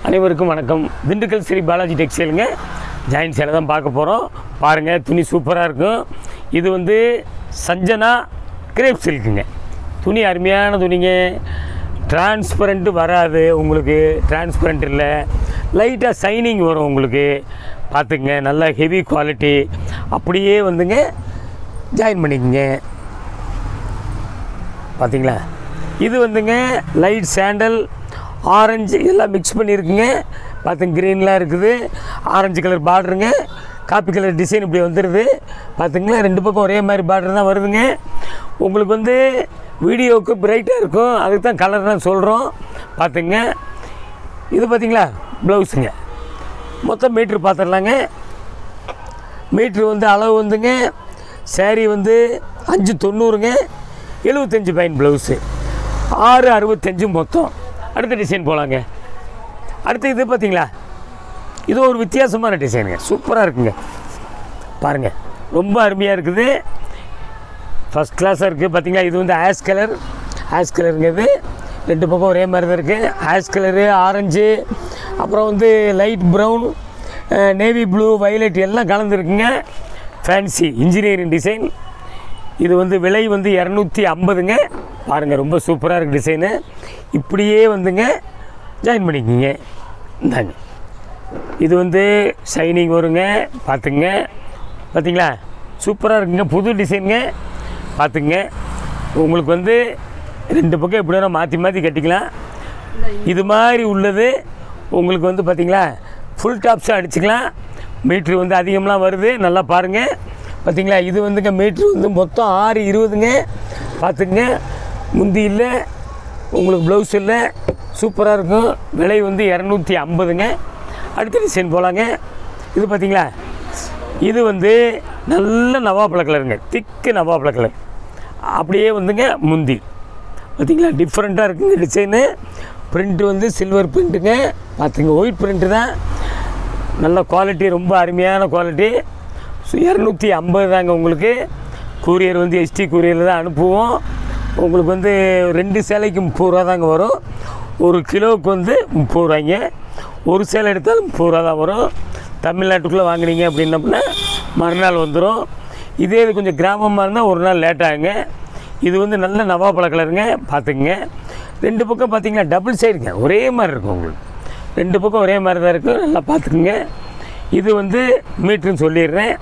அனைவருக்கும் வணக்கம் திண்டுக்கல் ஸ்ரீ பாலாஜி டெக்ஸ்டைலுங்க ஜாயின் சேலை தான் பார்க்க போகிறோம் பாருங்கள் துணி சூப்பராக இருக்கும் இது வந்து சஞ்சனா கிரேப் சில்க்குங்க துணி அருமையான துணிங்க டிரான்ஸ்பரண்ட்டு வராது உங்களுக்கு டிரான்ஸ்பரண்ட் இல்லை லைட்டாக சைனிங் வரும் உங்களுக்கு பார்த்துக்குங்க நல்ல ஹெவி குவாலிட்டி அப்படியே வந்துங்க ஜாயின் பண்ணிக்கங்க பார்த்தீங்களா இது வந்துங்க லைட் சாண்டல் ஆரஞ்சு எல்லாம் மிக்ஸ் பண்ணியிருக்குங்க பார்த்துங்க க்ரீன்லாம் இருக்குது ஆரஞ்சு கலர் பார்டருங்க காப்பி கலர் டிசைன் இப்படி வந்துடுது பார்த்துங்களா ரெண்டு பக்கம் ஒரே மாதிரி பார்டர் தான் வருதுங்க உங்களுக்கு வந்து வீடியோவுக்கு பிரைட்டாக இருக்கும் அதுக்கு தான் கலர் தான் சொல்கிறோம் பார்த்துங்க இது பார்த்தீங்களா ப்ளவுஸுங்க மொத்தம் மீட்ரு பார்த்துடலாங்க மீட்ரு வந்து அளவு வந்துங்க saree வந்து அஞ்சு தொண்ணூறுங்க எழுபத்தஞ்சு பைன் ப்ளவுஸு ஆறு அறுபத்தஞ்சு மொத்தம் அடுத்த டிசைன் போகலாங்க அடுத்து இது பார்த்தீங்களா இது ஒரு வித்தியாசமான டிசைனுங்க சூப்பராக இருக்குங்க பாருங்கள் ரொம்ப அருமையாக இருக்குது ஃபஸ்ட் கிளாஸாக இருக்குது பார்த்தீங்களா இது வந்து ஆஷ் கலர் ஆஷ் கலருங்கிறது ரெண்டு பக்கம் ஒரே மாதிரி தான் இருக்குது ஆஷ் கலரு ஆரஞ்சு அப்புறம் வந்து light brown navy blue violet எல்லாம் கலந்துருக்குங்க ஃபேன்சி இன்ஜினியரிங் டிசைன் இது வந்து விலை வந்து இரநூத்தி ஐம்பதுங்க பாருங்கள் ரொம்ப சூப்பராக இருக்குது டிசைனு இப்படியே வந்துங்க ஜாயின் பண்ணிக்கோங்க இந்தாங்க இது வந்து ஷைனிங் வருங்க பார்த்துங்க பார்த்தீங்களா சூப்பராக இருக்குங்க புது டிசைனுங்க பார்த்துங்க உங்களுக்கு வந்து ரெண்டு பக்கம் எப்படி வேணால் மாற்றி மாற்றி கட்டிக்கலாம் இது மாதிரி உள்ளது உங்களுக்கு வந்து பார்த்தீங்களா ஃபுல் டாப்ஸும் அடிச்சுக்கலாம் மீட்ரு வந்து அதிகம்லாம் வருது நல்லா பாருங்கள் பார்த்தீங்களா இது வந்துங்க மீட்ரு வந்து மொத்தம் ஆறு இருபதுங்க பார்த்துங்க முந்தி இல்லை உங்களுக்கு ப்ளவுஸ் இல்லை சூப்பராக இருக்கும் விலை வந்து இரநூத்தி ஐம்பதுங்க அடுத்த டிசைன் போகலாங்க இது பார்த்தீங்களா இது வந்து நல்ல நவாப்பழ கலருங்க திக்கு நவாப்பழ கலர் அப்படியே வந்துங்க முந்தி பார்த்தீங்களா டிஃப்ரெண்ட்டாக இருக்குங்க டிசைனு பிரிண்ட்டு வந்து சில்வர் பிரிண்ட்டுங்க பார்த்துங்க ஒயிட் பிரிண்ட்டு தான் நல்ல குவாலிட்டி ரொம்ப அருமையான குவாலிட்டி இரநூத்தி ஐம்பது தாங்க உங்களுக்கு கூரியர் வந்து எஸ்டி கூரியரில் தான் அனுப்புவோம் உங்களுக்கு வந்து ரெண்டு சேலைக்கு முப்பது ரூபா தாங்க வரும் ஒரு கிலோவுக்கு வந்து முப்பது ரூபாய்ங்க ஒரு சேலை எடுத்தாலும் முப்பது ரூபா தான் வரும் தமிழ்நாட்டுக்குள்ளே வாங்குனீங்க அப்படின்னம்னா மறுநாள் வந்துடும் இதே இது கொஞ்சம் கிராமமாக இருந்தால் ஒரு நாள் லேட் ஆகுங்க இது வந்து நல்ல நவாப்பழ கலருங்க பார்த்துக்குங்க ரெண்டு பக்கம் பார்த்தீங்கன்னா டபுள் சைடுங்க ஒரே மாதிரி இருக்கும் உங்களுக்கு ரெண்டு பக்கம் ஒரே மாதிரி தான் இருக்கும் நல்லா பார்த்துக்குங்க இது வந்து மீட்ருன்னு சொல்லிடுறேன்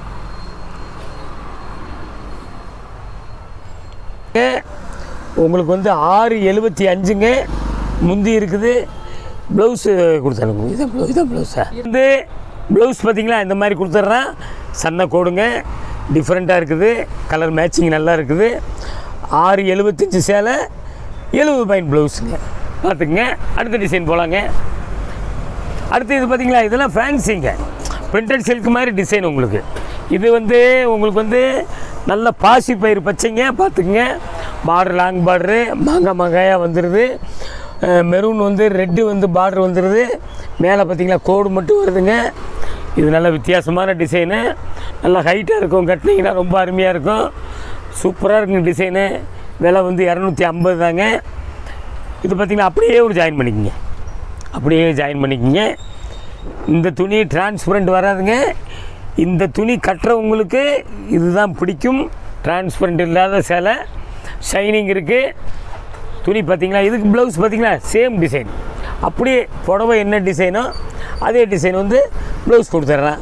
உங்களுக்கு வந்து ஆறு எழுபத்தி அஞ்சுங்க முந்தி இருக்குது ப்ளவுஸு கொடுத்தானுங்க இதான் ப்ளவு இதான் ப்ளவுஸா வந்து ப்ளவுஸ் பார்த்தீங்களா இந்த மாதிரி கொடுத்துட்றேன் சன்ன கோடுங்க டிஃப்ரெண்ட்டாக இருக்குது கலர் மேட்சிங் நல்லா இருக்குது ஆறு எழுபத்தஞ்சி சேலை எழுபது பாயிண்ட் ப்ளவுஸுங்க பார்த்துக்குங்க அடுத்த டிசைன் போகலாங்க அடுத்து இது பார்த்தீங்களா இதெல்லாம் ஃபேன்சிங்க பிரிண்டட் சில்க் மாதிரி டிசைன் உங்களுக்கு இது வந்து உங்களுக்கு வந்து நல்ல பாசி பயிர் பச்சைங்க பார்த்துக்குங்க பார்டர் லாங் பார்டரு மாங்காய் மாங்காயாக வந்துடுது மெரூன் வந்து ரெட்டு வந்து பார்டர் வந்துடுது மேலே பார்த்தீங்களா கோடு மட்டும் வருதுங்க இது நல்ல வித்தியாசமான டிசைனு நல்லா ஹைட்டாக இருக்கும் கட்டினீங்கன்னா ரொம்ப அருமையாக இருக்கும் சூப்பராக இருக்குங்க டிசைனு விலை வந்து இரநூத்தி ஐம்பது தாங்க இது பார்த்திங்கன்னா அப்படியே ஒரு ஜாயின் பண்ணிக்கோங்க அப்படியே ஜாயின் பண்ணிக்கோங்க இந்த துணி டிரான்ஸ்பரண்ட் வராதுங்க இந்த துணி கட்டுறவங்களுக்கு இதுதான் பிடிக்கும் டிரான்ஸ்பரண்ட் இல்லாத சேலை ஷைனிங் இருக்குது துணி பார்த்தீங்களா இதுக்கு ப்ளவுஸ் பார்த்தீங்களா சேம் டிசைன் அப்படியே புடவை என்ன டிசைனோ அதே டிசைன் வந்து ப்ளவுஸ் கொடுத்துட்றேன்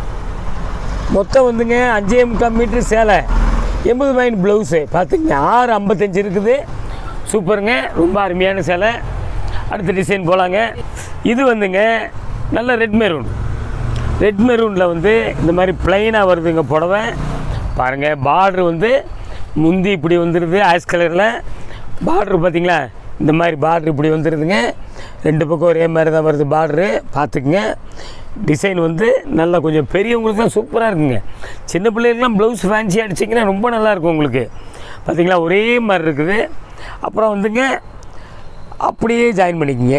மொத்தம் வந்துங்க அஞ்சே முக்கால் மீட்ரு சேலை எண்பது பாயிண்ட் ப்ளவுஸு பார்த்துங்க ஆறு ஐம்பத்தஞ்சு இருக்குது சூப்பருங்க ரொம்ப அருமையான சேலை அடுத்த டிசைன் போகலாங்க இது வந்துங்க நல்ல ரெட் மெரூன் ரெட் மெரூனில் வந்து இந்த மாதிரி ப்ளைனாக வருதுங்க புடவை பாருங்கள் பார்ட்ரு வந்து முந்தி இப்படி வந்துடுது ஆஷ் கலரில் பார்ட்ரு பார்த்தீங்களா இந்த மாதிரி பார்ட்ரு இப்படி வந்துடுதுங்க ரெண்டு பக்கம் ஒரே மாதிரி தான் வருது பார்ட்ரு பார்த்துக்குங்க டிசைன் வந்து நல்லா கொஞ்சம் பெரியவங்களுக்குலாம் சூப்பராக இருக்குங்க சின்ன பிள்ளைகளுக்குலாம் ப்ளவுஸ் ஃபேன்சி அடிச்சிங்கன்னா ரொம்ப நல்லாயிருக்கும் உங்களுக்கு பார்த்தீங்களா ஒரே மாதிரி இருக்குது அப்புறம் வந்துங்க அப்படியே ஜாயின் பண்ணிக்கோங்க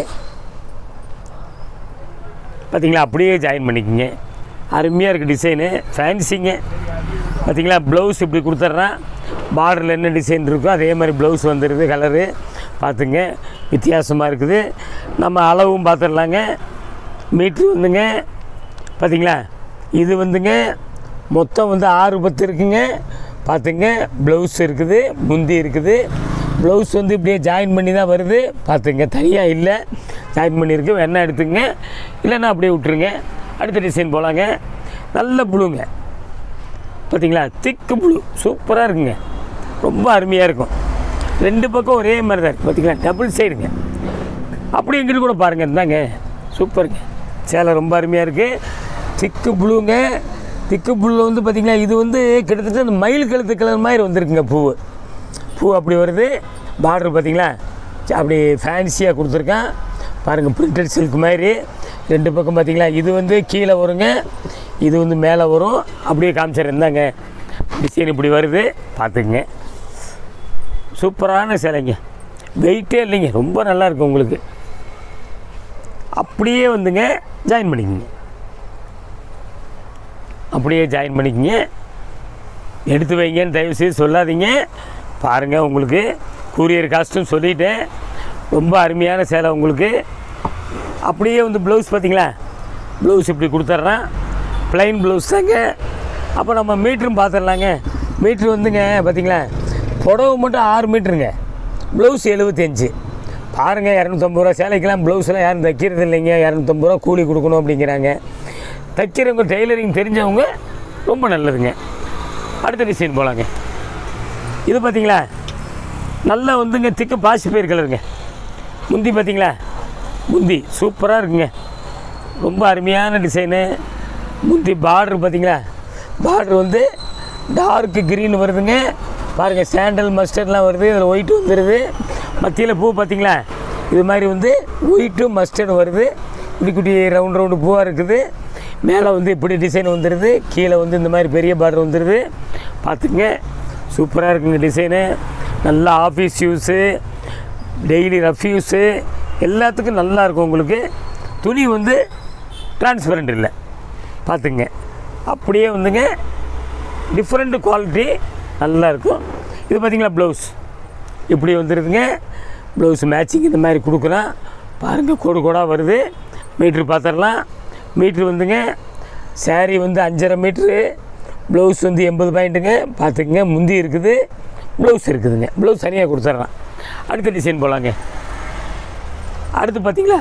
பார்த்தீங்களா அப்படியே ஜாயின் பண்ணிக்கோங்க அருமையாக இருக்குது டிசைனு ஃபேன்சிங்க பார்த்தீங்களா ப்ளவுஸ் இப்படி கொடுத்துட்றேன் பார்டரில் என்ன டிசைன் இருக்கோ அதே மாதிரி ப்ளவுஸ் வந்துடுது கலரு பார்த்துங்க வித்தியாசமாக இருக்குது நம்ம அளவும் பார்த்துடலாங்க மீட்ரு வந்துங்க பார்த்தீங்களா இது வந்துங்க மொத்தம் வந்து ஆறு பத்து இருக்குங்க பார்த்துங்க ப்ளவுஸ் இருக்குது முந்தி இருக்குது ப்ளவுஸ் வந்து இப்படியே ஜாயின் பண்ணி தான் வருது பார்த்துங்க தனியாக இல்லை ஜாயின் பண்ணியிருக்கு வேணா எடுத்துங்க இல்லைன்னா அப்படியே விட்ருங்க அடுத்த டிசைன் போகலாங்க நல்ல ப்ளூங்க பார்த்தீங்களா திக்கு ப்ளூ சூப்பராக இருக்குங்க ரொம்ப அருமையாக இருக்கும் ரெண்டு பக்கம் ஒரே மாதிரி தான் இருக்குது பார்த்தீங்களா டபுள் சைடுங்க அப்படி எங்கிட்ட கூட பாருங்கள் இருந்தாங்க சூப்பருங்க சேலை ரொம்ப அருமையாக இருக்குது திக்கு ப்ளூங்க திக்கு ப்ளூ வந்து பார்த்திங்களா இது வந்து கிட்டத்தட்ட அந்த மயில் கழுத்து கலர் மாதிரி வந்திருக்குங்க பூ பூ அப்படி வருது பார்டர் பார்த்தீங்களா ச- அப்படி ஃபேன்சியாக கொடுத்துருக்கான் பாருங்கள் பிரிண்டட் சில்க் மாதிரி ரெண்டு பக்கம் பார்த்தீங்களா இது வந்து கீழே வருங்க இது வந்து மேலே வரும் அப்படியே காமிச்சிடுறேன் இருந்தாங்க டிசைன் இப்படி வருது பார்த்துக்குங்க சூப்பரான சேலைங்க வெயிட்டே இல்லைங்க ரொம்ப நல்லா இருக்கும் உங்களுக்கு அப்படியே வந்துங்க ஜாயின் பண்ணிக்கங்க அப்படியே ஜாயின் பண்ணிக்கங்க எடுத்து வைங்கன்னு தயவு செய்து சொல்லாதீங்க பாருங்கள் உங்களுக்கு கூரியர் காஸ்ட்டும் சொல்லிட்டேன் ரொம்ப அருமையான சேலை உங்களுக்கு அப்படியே வந்து ப்ளவுஸ் பார்த்தீங்களா ப்ளவுஸ் இப்படி கொடுத்துட்றேன் ப்ளைன் ப்ளவுஸ் தாங்க அப்போ நம்ம மீட்டரும் பார்த்துடலாங்க மீட்ரு வந்துங்க பார்த்தீங்களா புடவை மட்டும் ஆறு மீட்ருங்க ப்ளவுஸ் எழுபத்தஞ்சு பாருங்கள் இரநூத்தம்பது ரூபா சேலைக்கெல்லாம் ப்ளவுஸ்லாம் யாரும் தைக்கிறது இல்லைங்க இரநூத்தம்பது ரூபா கூலி கொடுக்கணும் அப்படிங்கிறாங்க தைக்கிறவங்க டெய்லரிங் தெரிஞ்சவங்க ரொம்ப நல்லதுங்க அடுத்த டிசைன் போகலாங்க இது பார்த்தீங்களா நல்லா வந்துங்க திக்கு பாசி பயிர் கலருங்க முந்தி பார்த்தீங்களா முந்தி சூப்பராக இருக்குங்க ரொம்ப அருமையான டிசைனு முந்தி பார்டர் பார்த்தீங்களா பார்டர் வந்து டார்க் க்ரீன் வருதுங்க பாருங்கள் சாண்டல் மஸ்டர்ட்லாம் வருது இதில் ஒயிட் வந்துடுது மத்தியில் பூ பார்த்தீங்களா இது மாதிரி வந்து ஒயிட்டும் மஸ்டர்ட் வருது குட்டி குட்டி ரவுண்ட் ரவுண்டு பூவாக இருக்குது மேலே வந்து இப்படி டிசைன் வந்துடுது கீழே வந்து இந்த மாதிரி பெரிய பார்டர் வந்துடுது பார்த்துங்க சூப்பராக இருக்குங்க டிசைனு நல்ல office use daily rough use எல்லாத்துக்கும் நல்லா இருக்கும் உங்களுக்கு துணி வந்து டிரான்ஸ்பரண்ட் இல்லை பார்த்துங்க அப்படியே வந்துங்க டிஃப்ரெண்ட் குவாலிட்டி நல்லா இருக்கும் இது பார்த்தீங்களா ப்ளவுஸ் இப்படி வந்துடுதுங்க ப்ளவுஸ் மேட்சிங் இந்த மாதிரி கொடுக்குறோம் பாருங்கள் கோடு கோடாக வருது மீட்ரு பார்த்துடலாம் மீட்ரு வந்துங்க saree வந்து அஞ்சரை மீட்ரு ப்ளவுஸ் வந்து எண்பது பாயிண்ட்டுங்க பார்த்துக்குங்க முந்தி இருக்குது ப்ளவுஸ் இருக்குதுங்க ப்ளவுஸ் தனியாக கொடுத்துட்றான் அடுத்த டிசைன் போகலாங்க அடுத்து பார்த்தீங்களா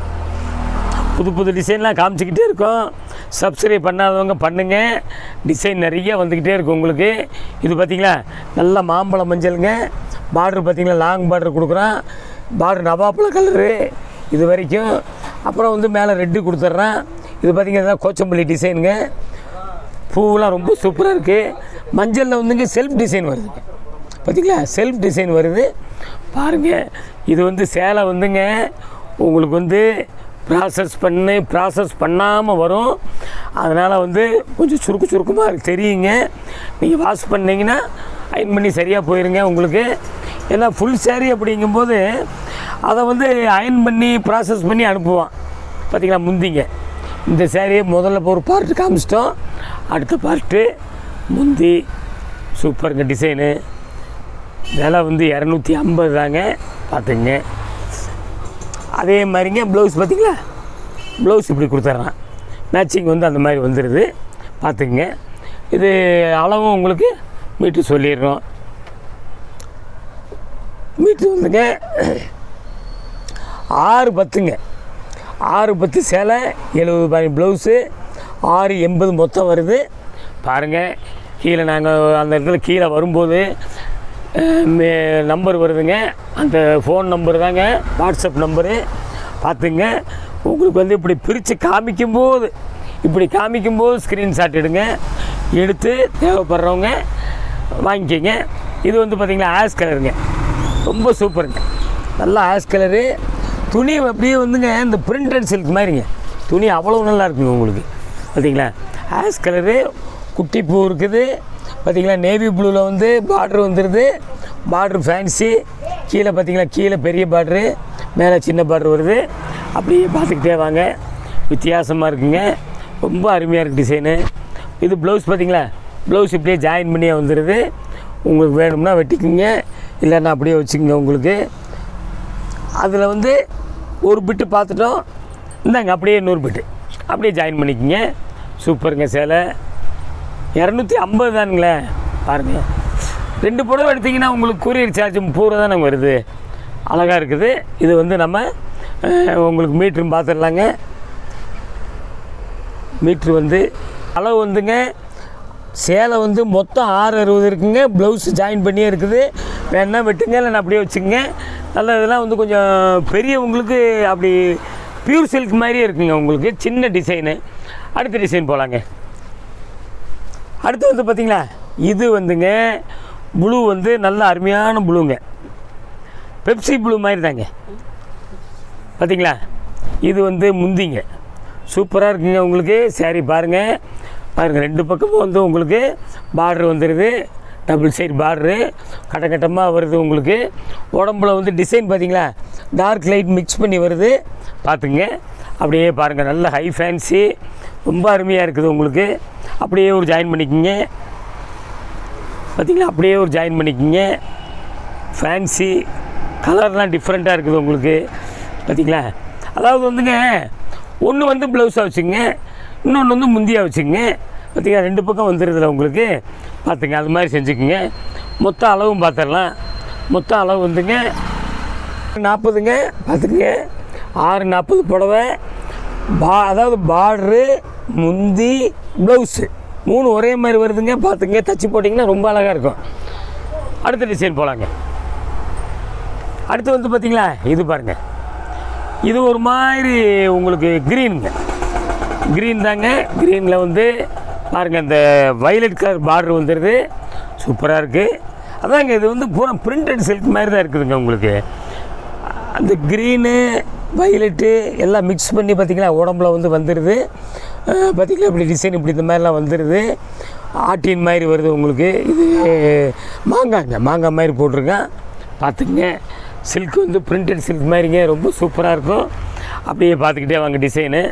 புது புது டிசைன்லாம் காமிச்சிக்கிட்டே இருக்கோம் சப்ஸ்கிரைப் பண்ணாதவங்க பண்ணுங்கள் டிசைன் நிறைய வந்துக்கிட்டே இருக்கும் உங்களுக்கு இது பார்த்தீங்களா நல்ல மாம்பழம் மஞ்சளுங்க பார்டர் பார்த்தீங்களா லாங் பார்டர் கொடுக்குறோம் பார்டர் நவாப்பழ கலரு இது வரைக்கும் அப்புறம் வந்து மேலே ரெட்டு கொடுத்துட்றேன் இது பார்த்தீங்கன்னா கோச்சம்பள்ளி டிசைனுங்க பூவெலாம் ரொம்ப சூப்பராக இருக்குது மஞ்சளில் வந்துங்க செல்ஃப் டிசைன் வருதுங்க பார்த்தீங்களா செல்ஃப் டிசைன் வருது பாருங்கள் இது வந்து சேலை வந்துங்க உங்களுக்கு வந்து ப்ராசஸ் பண்ணி ப்ராசஸ் பண்ணாமல் வரும் அதனால் வந்து கொஞ்சம் சுருக்கு சுருக்கமாக இருக்கு தெரியுங்க நீங்கள் வாஷ் பண்ணீங்கன்னா அயன் பண்ணி சரியாக போயிருங்க உங்களுக்கு ஏன்னா ஃபுல் saree அப்படிங்கும்போது அதை வந்து அயன் பண்ணி ப்ராசஸ் பண்ணி அனுப்புவான் பார்த்தீங்களா முந்திங்க இந்த சேரீயை முதல்ல ஒரு பார்ட்டு காமிச்சிட்டோம் அடுத்த பார்ட்டு முந்தி சூப்பருங்க டிசைனு விலை வந்து இரநூத்தி ஐம்பது தாங்க பார்த்துங்க அதே மாதிரிங்க ப்ளவுஸ் பார்த்தீங்களா ப்ளவுஸ் இப்படி கொடுத்துட்றான் மேட்சிங் வந்து அந்த மாதிரி வந்துடுது பார்த்துங்க இது அளவும் உங்களுக்கு மீட்ரு சொல்லிடுறோம் மீட்ரு வந்துங்க ஆறு பத்துங்க ஆறு பத்து சேலை எழுபது பாய் ப்ளவுஸு ஆறு எண்பது மொத்தம் வருது பாருங்கள் கீழே நாங்கள் அந்த இடத்துல கீழே வரும்போது நம்பர் வருதுங்க அந்த ஃபோன் நம்பர் தாங்க வாட்ஸ்அப் நம்பரு பார்த்துங்க உங்களுக்கு வந்து இப்படி பிரித்து காமிக்கும்போது இப்படி காமிக்கும்போது ஸ்க்ரீன்ஷாட் எடுங்க எடுத்து தேவைப்படுறவங்க வாங்கிக்கோங்க இது வந்து பார்த்திங்களா ஆஷ் கலருங்க ரொம்ப சூப்பருங்க நல்லா ஆஷ் கலரு துணி அப்படியே வந்துங்க இந்த பிரிண்டட் சில்க் மாதிரிங்க துணி அவ்வளோ நல்லா இருக்குங்க உங்களுக்கு பார்த்தீங்களா ஆஷ் கலரு குட்டி பூ இருக்குது பார்த்தீங்களா நேவி ப்ளூவில் வந்து பார்டர் வந்துடுது பார்டர் ஃபேன்சி கீழே பார்த்தீங்களா கீழே பெரிய பார்டரு மேலே சின்ன பார்டர் வருது அப்படியே பார்த்துக்கிட்டே வாங்க வித்தியாசமாக இருக்குங்க ரொம்ப அருமையாக இருக்குது டிசைனு இது ப்ளவுஸ் பார்த்தீங்களா ப்ளவுஸ் இப்படியே ஜாயின் பண்ணியே வந்துடுது உங்களுக்கு வேணும்னா வெட்டிக்குங்க இல்லைன்னா அப்படியே வச்சுக்கோங்க உங்களுக்கு அதில் வந்து ஒரு பிட்டு பார்த்துட்டோம் இந்தாங்க அப்படியே இன்னொரு பிட்டு அப்படியே ஜாயின் பண்ணிக்கோங்க சூப்பருங்க சேலை இரநூத்தி ஐம்பது தானுங்களே பாருங்கள் ரெண்டு புடவை எடுத்தீங்கன்னா உங்களுக்கு கொரியர் சார்ஜ் பூரா தானே வருது அழகாக இருக்குது இது வந்து நம்ம அஹ், உங்களுக்கு மீட்ரும் பார்த்துடலாங்க மீட்ரு வந்து அளவு வந்துங்க சேலை வந்து மொத்தம் ஆறு அறுபது இருக்குங்க ப்ளவுஸ் ஜாயின் பண்ணியே இருக்குது வேணா வெட்டுங்க இல்லைன்னா அப்படியே வச்சுக்கோங்க நல்ல இதெல்லாம் வந்து கொஞ்சம் பெரியவங்களுக்கு அப்படி பியூர் சில்க் மாதிரியே இருக்குங்க உங்களுக்கு சின்ன டிசைனு அடுத்த டிசைன் போகலாங்க அடுத்து வந்து பார்த்தீங்களா இது வந்துங்க ப்ளூ வந்து நல்ல அருமையான ப்ளூங்க பெப்சி ப்ளூ மாதிரி தாங்க பார்த்தீங்களா இது வந்து முந்திங்க சூப்பராக இருக்குங்க உங்களுக்கு saree பாருங்கள் பாருங்கள் ரெண்டு பக்கமும் வந்து உங்களுக்கு பார்டர் வந்துடுது டபுள் சைடு பார்டரு கட்ட கட்டமாக வருது உங்களுக்கு உடம்புல வந்து டிசைன் பார்த்தீங்களா டார்க் லைட் மிக்ஸ் பண்ணி வருது பார்த்துங்க அப்படியே பாருங்கள் நல்ல ஹை ஃபேன்சி ரொம்ப அருமையாக இருக்குது உங்களுக்கு அப்படியே ஒரு ஜாயின் பண்ணிக்கிங்க பார்த்தீங்களா அப்படியே ஒரு ஜாயின் பண்ணிக்கிங்க ஃபேன்சி கலர்லாம் டிஃப்ரெண்ட்டாக இருக்குது உங்களுக்கு பார்த்தீங்களா அதாவது வந்துங்க ஒன்று வந்து ப்ளவுஸாக வச்சுங்க இன்னொன்று வந்து முந்தியாக வச்சுங்க பார்த்தீங்களா ரெண்டு பக்கம் வந்துடுதுல உங்களுக்கு பார்த்துங்க அது மாதிரி செஞ்சுக்குங்க மொத்த அளவும் பார்த்துடலாம் மொத்த அளவு வந்துங்க நாற்பதுங்க பார்த்துங்க ஆறு நாற்பது புடவை பா அதாவது பார்ட்ரு முந்தி ப்ளவுஸு மூணு ஒரே மாதிரி வருதுங்க பார்த்துங்க தச்சு போட்டிங்கன்னா ரொம்ப அழகாக இருக்கும் அடுத்த டிசைன் போகலாங்க அடுத்து வந்து பார்த்தீங்களா இது பாருங்க இது ஒரு மாதிரி உங்களுக்கு க்ரீனுங்க க்ரீன் தாங்க க்ரீனில் வந்து பாருங்கள் இந்த வயலட் கலர் பார்டர் வந்துடுது சூப்பராக இருக்குது அதாங்க இது வந்து பூரா பிரிண்டட் சில்க் மாதிரி தான் இருக்குதுங்க உங்களுக்கு அந்த க்ரீனு வயலட்டு எல்லாம் மிக்ஸ் பண்ணி பார்த்திங்களா உடம்புல வந்து வந்துடுது அஹ் பார்த்திங்களா இப்படி டிசைன் இப்படி இந்த மாதிரிலாம் வந்துடுது ஆட்டின் மாதிரி வருது உங்களுக்கு இது மாங்காங்க மாங்காய் மாதிரி போட்டிருக்கேன் பார்த்துங்க சில்க் வந்து பிரிண்டட் சில்க் மாதிரிங்க ரொம்ப சூப்பராக இருக்கும் அப்படியே பார்த்துக்கிட்டே வாங்க டிசைனு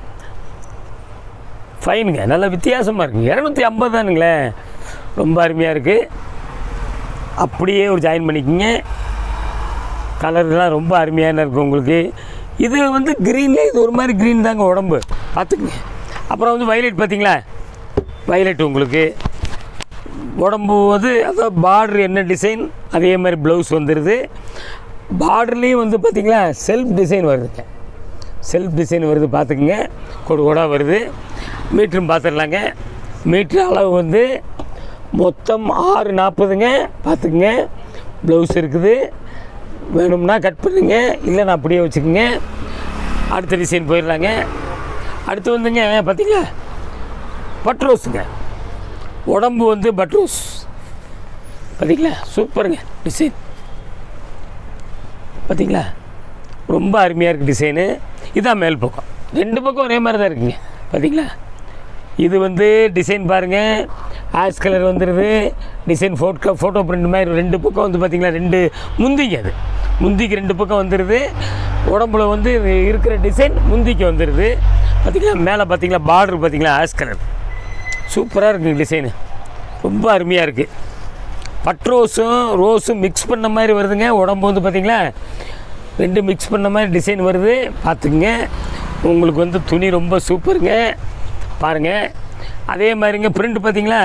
ஃபைனுங்க நல்ல வித்தியாசமாக இருக்குங்க இரநூத்தி ஐம்பது தானுங்களே ரொம்ப அருமையாக இருக்குது அப்படியே ஒரு ஜாயின் பண்ணிக்கிங்க கலர்லாம் ரொம்ப அருமையான இருக்குது உங்களுக்கு இது வந்து க்ரீனில் இது ஒரு மாதிரி க்ரீன் தாங்க உடம்பு பார்த்துக்குங்க அப்புறம் வந்து வயலட் பார்த்தீங்களா வயலட் உங்களுக்கு உடம்பு வந்து அதாவது பார்டர் என்ன டிசைன் அதே மாதிரி ப்ளவுஸ் வந்துடுது பார்டர்லேயும் வந்து பார்த்திங்களா செல்ஃப் டிசைன் வருதுங்க செல்ஃப் டிசைன் வருது பார்த்துக்குங்க கொடு கொடாக வருது மீட்டரும் பார்த்துடலாங்க மீட்ரு அளவு வந்து மொத்தம் ஆறு நாற்பதுங்க பார்த்துக்குங்க ப்ளவுஸ் இருக்குது வேணும்னா கட் பண்ணுங்க இல்லைன்னா அப்படியே வச்சுக்கோங்க அடுத்த டிசைன் போயிடலாங்க அடுத்து வந்துங்க பார்த்தீங்களா பட்ரோஸுங்க உடம்பு வந்து பட்ரோஸ் பார்த்தீங்களா சூப்பருங்க டிசைன் பார்த்தீங்களா ரொம்ப அருமையாக இருக்குது டிசைனு இதான் மேல் பக்கம் ரெண்டு பக்கம் ஒரே மாதிரி தான் இருக்குங்க பார்த்தீங்களா இது வந்து டிசைன் பாருங்கள் ஆஷ் கலர் வந்துடுது டிசைன் ஃபோட்டோ ஃபோட்டோ பிரிண்ட் மாதிரி ரெண்டு பக்கம் வந்து பார்த்திங்களா ரெண்டு முந்திக்கு அது முந்திக்கு ரெண்டு பக்கம் வந்துடுது உடம்புல வந்து இது இருக்கிற டிசைன் முந்திக்கு வந்துடுது பார்த்திங்களா மேலே பார்த்திங்களா பார்டர் பார்த்திங்களா ஆஷ் கலர் சூப்பராக இருக்குங்க டிசைனு ரொம்ப அருமையாக இருக்குது பட்ரோஸும் ரோஸும் மிக்ஸ் பண்ண மாதிரி வருதுங்க உடம்பு வந்து பார்த்திங்களா ரெண்டு மிக்ஸ் பண்ண மாதிரி டிசைன் வருது பார்த்துக்குங்க உங்களுக்கு வந்து துணி ரொம்ப சூப்பருங்க பாருங்கள் அதே மாதிரிங்க பிரிண்ட் பார்த்தீங்களா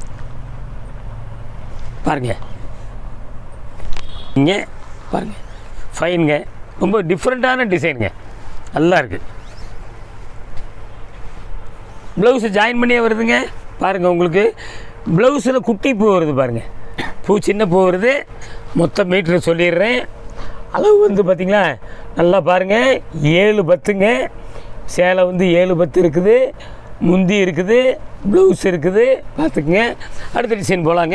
பாருங்க இங்கே பாருங்க ஃபைனுங்க ரொம்ப டிஃப்ரெண்ட்டான டிசைனுங்க நல்லா இருக்குது ப்ளவுஸு ஜாயின் பண்ணியே வருதுங்க பாருங்கள் உங்களுக்கு ப்ளவுஸில் குட்டி பூ வருது பாருங்கள் பூ சின்ன பூ வருது மொத்த மீட்ரு சொல்லிடுறேன் அளவு வந்து பார்த்திங்களா நல்லா பாருங்கள் ஏழு பத்துங்க சேலை வந்து ஏழு பத்து இருக்குது முந்தி இருக்குது ப்ளவுஸ் இருக்குது பார்த்துக்குங்க அடுத்த டிசைன் போகலாங்க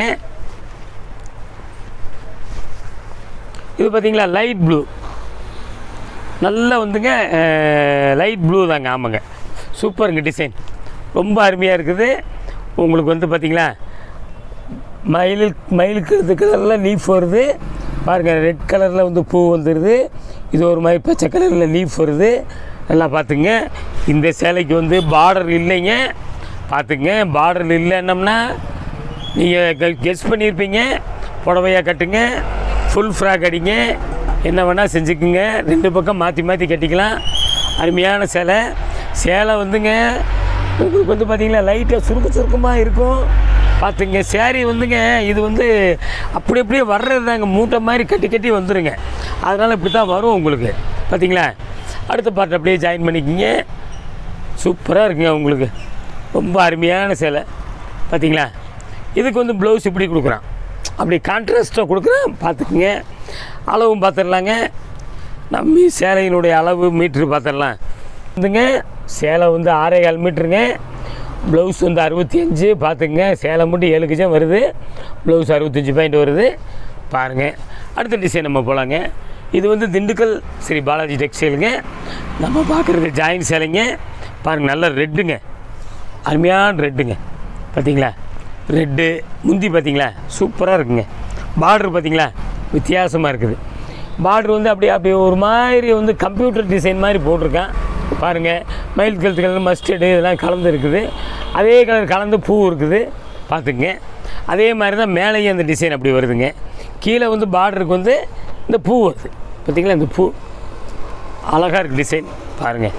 இது பார்த்தீங்களா லைட் ப்ளூ நல்லா வந்துங்க லைட் ப்ளூ தாங்க ஆமாங்க சூப்பருங்க டிசைன் ரொம்ப அருமையாக இருக்குது உங்களுக்கு வந்து பார்த்தீங்களா மயில் மயிலுக்கு இது கலரில் லீஃப் வருது பாருங்கள் ரெட் கலரில் வந்து பூ வந்துடுது இது ஒரு மாதிரி பச்சை கலரில் லீஃப் வருது நல்லா பார்த்துங்க இந்த சேலைக்கு வந்து பார்டர் இல்லைங்க பார்த்துங்க பார்டர் இல்லைன்னம்னா நீங்கள் கெஸ் பண்ணியிருப்பீங்க புடவையாக கட்டுங்க ஃபுல் ஃப்ராக் அடிங்க என்ன வேணால் செஞ்சுக்குங்க ரெண்டு பக்கம் மாற்றி மாற்றி கட்டிக்கலாம் அருமையான சேலை சேலை வந்துங்க உங்களுக்கு வந்து பார்த்தீங்களா லைட்டாக சுருக்க சுருக்கமாக இருக்கும் பார்த்துங்க சேரீ வந்துங்க இது வந்து அப்படி அப்படியே வர்றது தாங்க மூட்டை மாதிரி கட்டி கட்டி வந்துடுங்க அதனால் இப்படி தான் வரும் உங்களுக்கு பார்த்தீங்களா அடுத்த பார்ட் அப்படியே ஜாயின் பண்ணிக்கிங்க சூப்பராக இருக்குங்க உங்களுக்கு ரொம்ப அருமையான சேலை பார்த்தீங்களா இதுக்கு வந்து ப்ளவுஸ் இப்படி கொடுக்குறான் அப்படி கான்ட்ராஸ்ட்டாக கொடுக்குறேன் பார்த்துக்குங்க அளவும் பார்த்துடலாங்க நம்ம சேலையினுடைய அளவு மீட்ரு பார்த்துடலாம் வந்துங்க சேலை வந்து ஆறே கால் மீட்ருங்க ப்ளவுஸ் வந்து அறுபத்தி அஞ்சு பார்த்துக்குங்க சேலை மட்டும் ஏழு கஜம் வருது ப்ளவுஸ் அறுபத்தஞ்சு பாயிண்ட் வருது பாருங்கள் அடுத்த டிசைன் நம்ம போகலாங்க இது வந்து திண்டுக்கல் ஸ்ரீ பாலாஜி டெக்ஸ்டைலுங்க நம்ம பார்க்குறது ஜாயின் சேலைங்க பாருங்கள் நல்ல ரெட்டுங்க அருமையான ரெட்டுங்க பார்த்தீங்களா ரெட்டு முந்தி பார்த்தீங்களா சூப்பராக இருக்குங்க பார்டர் பார்த்தீங்களா வித்தியாசமாக இருக்குது பார்டர் வந்து அப்படியே அப்படியே ஒரு மாதிரி வந்து கம்ப்யூட்டர் டிசைன் மாதிரி போட்டிருக்கேன் பாருங்கள் மயில் கழுத்து கலர் மஸ்டர்டு இதெல்லாம் கலந்து இருக்குது அதே கலர் கலந்து பூ இருக்குது பார்த்துங்க அதே மாதிரி தான் மேலேயும் அந்த டிசைன் அப்படி வருதுங்க கீழே வந்து பார்டருக்கு வந்து இந்த பூ வருது பார்த்தீங்களா இந்த பூ அழகாக இருக்குது டிசைன் பாருங்கள்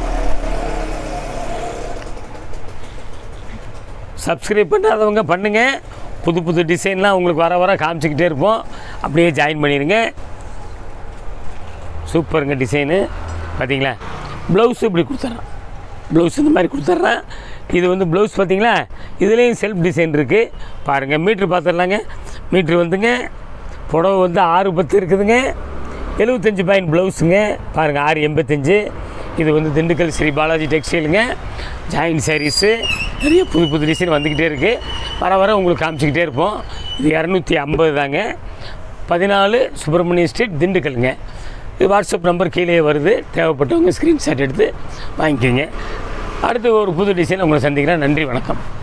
சப்ஸ்கிரைப் பண்ணாதவங்க பண்ணுங்கள் புது புது டிசைன்லாம் உங்களுக்கு வர வர காமிச்சிக்கிட்டே இருப்போம் அப்படியே ஜாயின் பண்ணிடுங்க சூப்பருங்க டிசைனு பார்த்தீங்களா ப்ளவுஸு இப்படி கொடுத்துட்றேன் ப்ளவுஸ் இந்த மாதிரி கொடுத்துட்றேன் இது வந்து ப்ளவுஸ் பார்த்தீங்களா இதுலேயும் செல்ஃப் டிசைன் இருக்குது பாருங்கள் மீட்ரு பார்த்துடலாங்க மீட்ரு வந்துங்க புடவை வந்து ஆறு பத்து இருக்குதுங்க எழுபத்தஞ்சு பாயிண்ட் ப்ளவுஸுங்க பாருங்கள் ஆறு எண்பத்தஞ்சு இது வந்து திண்டுக்கல் ஸ்ரீ பாலாஜி டெக்ஸ்டைலுங்க ஜாயின் சாரீஸு நிறைய புது புது டிசைன் வந்துக்கிட்டே இருக்குது வர வர உங்களுக்கு காமிச்சிக்கிட்டே இருப்போம் இது இரநூத்தி ஐம்பது தாங்க பதினாலு சுப்பிரமணிய ஸ்ட்ரீட் திண்டுக்கல்ங்க இது வாட்ஸ்அப் நம்பர் கீழே வருது தேவைப்பட்டவங்க ஸ்க்ரீன்ஷாட் எடுத்து வாங்கிக்கோங்க அடுத்து ஒரு புது டிசைன் உங்களை சந்திக்கிறேன் நன்றி வணக்கம்